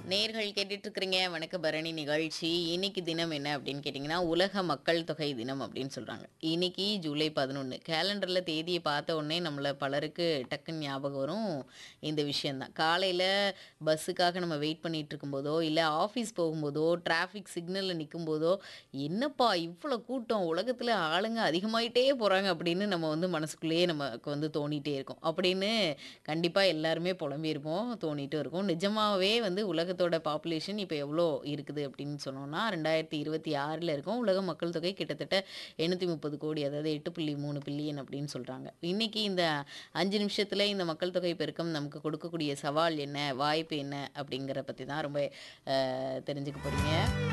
நேர்கள் கேட்டுட்டு இருக்கிறீங்க வணக்க பரணி நிகழ்ச்சி இன்னைக்கு தினம் என்ன அப்படின்னு கேட்டிங்கன்னா உலக மக்கள் தொகை தினம் அப்படின்னு சொல்கிறாங்க இன்னைக்கு ஜூலை பதினொன்று கேலண்டரில் தேதியை பார்த்த உடனே நம்மளை பலருக்கு டக்குன்னு ஞாபகம் வரும் இந்த விஷயந்தான் காலையில் பஸ்ஸுக்காக நம்ம வெயிட் பண்ணிட்டு இருக்கும்போதோ இல்லை ஆஃபீஸ் போகும்போதோ டிராஃபிக் சிக்னலில் நிற்கும்போதோ என்னப்பா இவ்வளோ கூட்டம் உலகத்தில் ஆளுங்க அதிகமாயிட்டே போகிறாங்க அப்படின்னு நம்ம வந்து மனசுக்குள்ளேயே நமக்கு வந்து தோணிட்டே இருக்கும் அப்படின்னு கண்டிப்பாக எல்லாருமே புலம்பியிருப்போம் தோணிட்டும் இருக்கும் நிஜமாவே வந்து உலகத்தோட பாப்புலேஷன் இப்போ எவ்வளோ இருக்குது அப்படின்னு சொன்னோம்னா ரெண்டாயிரத்தி இருபத்தி ஆறில் இருக்கும் உலக மக்கள் தொகை கிட்டத்தட்ட எண்ணூற்றி முப்பது கோடி அதாவது எட்டு புள்ளி மூணு பில்லியன் அப்படின்னு சொல்கிறாங்க இன்னைக்கு இந்த அஞ்சு நிமிஷத்தில் இந்த மக்கள் தொகை பெருக்கம் நமக்கு கொடுக்கக்கூடிய சவால் என்ன வாய்ப்பு என்ன அப்படிங்கிற பற்றி தான் ரொம்ப அஹ், தெரிஞ்சுக்க போகிறீங்க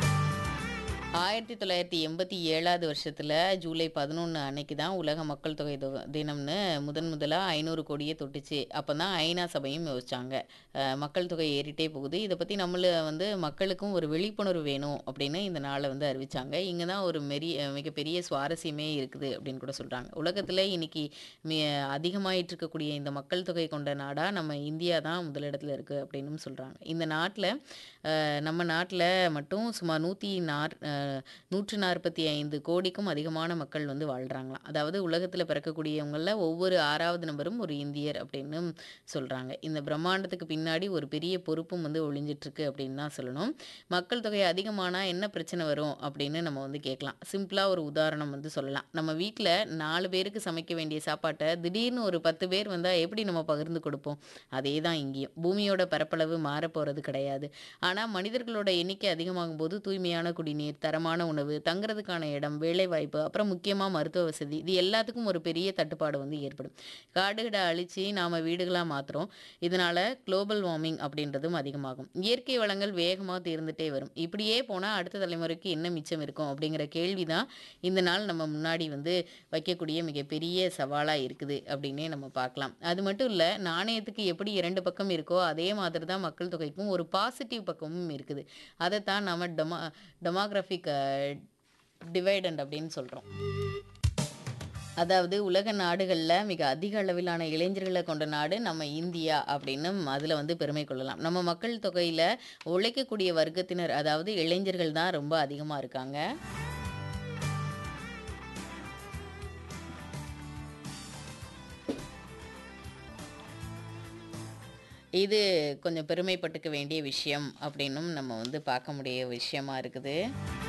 ஆயிரத்தி தொள்ளாயிரத்தி எண்பத்தி ஏழாவது வருஷத்தில் ஜூலை பதினொன்று அன்னைக்கு தான் உலக மக்கள் தொகை தொ- தினம்னு முதன் முதலாக ஐநூறு கோடியே தொட்டுச்சு அப்போ தான் ஐநா சபையும் யோசிச்சாங்க அஹ், மக்கள் தொகை ஏறிட்டே போகுது இதை பற்றி நம்மள வந்து மக்களுக்கும் ஒரு விழிப்புணர்வு வேணும் அப்படின்னு இந்த நாளை வந்து அறிவிச்சாங்க இங்கே தான் ஒரு மெரிய மிகப்பெரிய சுவாரஸ்யமே இருக்குது அப்படின்னு கூட சொல்கிறாங்க உலகத்தில் இன்னைக்கு மி அதிகமாயிட்டு இருக்கக்கூடிய இந்த மக்கள் தொகை கொண்ட நாடாக நம்ம இந்தியா தான் முதலிடத்தில் இருக்குது அப்படின்னும் சொல்கிறாங்க இந்த நாட்டில் நம்ம நாட்டில் மட்டும் சுமார் நூற்றி நாற் அஹ், நூற்று நாற்பத்தி ஐந்து கோடிக்கும் அதிகமான மக்கள் வந்து வாழ்கிறாங்களாம் அதாவது உலகத்தில் பிறக்கக்கூடியவங்களில் ஒவ்வொரு ஆறாவது நபரும் ஒரு இந்தியர் அப்படின்னு சொல்கிறாங்க இந்த பிரம்மாண்டத்துக்கு பின்னாடி ஒரு பெரிய பொறுப்பும் வந்து ஒளிஞ்சிட்ருக்கு அப்படின்னு தான் சொல்லணும் மக்கள் தொகை அதிகமானால் என்ன பிரச்சனை வரும் அப்படின்னு நம்ம வந்து கேட்கலாம் சிம்பிளாக ஒரு உதாரணம் வந்து சொல்லலாம் நம்ம வீட்டில் நாலு பேருக்கு சமைக்க வேண்டிய சாப்பாட்டை திடீர்னு ஒரு பத்து பேர் வந்தால் எப்படி நம்ம பகிர்ந்து கொடுப்போம் அதே தான் இங்கேயும் பூமியோட பரப்பளவு மாறப்போகிறது கிடையாது ஆனால் மனிதர்களோட எண்ணிக்கை அதிகமாகும் போது தூய்மையான குடிநீர் தரமான உணவு தங்குறதுக்கான இடம் வேலைவாய்ப்பு அப்புறம் முக்கியமாக மருத்துவ வசதி இது எல்லாத்துக்கும் ஒரு பெரிய தட்டுப்பாடு வந்து ஏற்படும் காடுகளை அழித்து நாம் வீடுகளாக மாற்றுறோம் இதனால் குளோபல் வார்மிங் அப்படின்றதும் அதிகமாகும் இயற்கை வளங்கள் வேகமாக தீர்ந்துட்டே வரும் இப்படியே போனால் அடுத்த தலைமுறைக்கு என்ன மிச்சம் இருக்கும் அப்படிங்கிற கேள்வி தான் இந்த நாள் நம்ம முன்னாடி வந்து வைக்கக்கூடிய மிகப்பெரிய சவாலாக இருக்குது அப்படின்னே நம்ம பார்க்கலாம் அது மட்டும் இல்லை நாணயத்துக்கு எப்படி இரண்டு பக்கம் இருக்கோ அதே மாதிரி தான் மக்கள் தொகைக்கும் ஒரு பாசிட்டிவ் பக்கமும் இருக்குது அதைத்தான் நம்ம டெமா டெமோக்ராஃபிக் டிவைடண்ட் அப்படின்னு சொல்கிறோம் அதாவது உலக நாடுகளில் மிக அதிக அளவிலான இளைஞர்களை கொண்ட நாடு நம்ம இந்தியா அப்படின்னு அதில் வந்து பெருமை கொள்ளலாம் நம்ம மக்கள் தொகையில் உழைக்கக்கூடிய வர்க்கத்தினர் அதாவது இளைஞர்கள் தான் ரொம்ப அதிகமாக இருக்காங்க இது கொஞ்சம் பெருமைப்பட்டுக்க வேண்டிய விஷயம் அப்படின்னும் நம்ம வந்து பார்க்க முடிய விஷயமா இருக்குது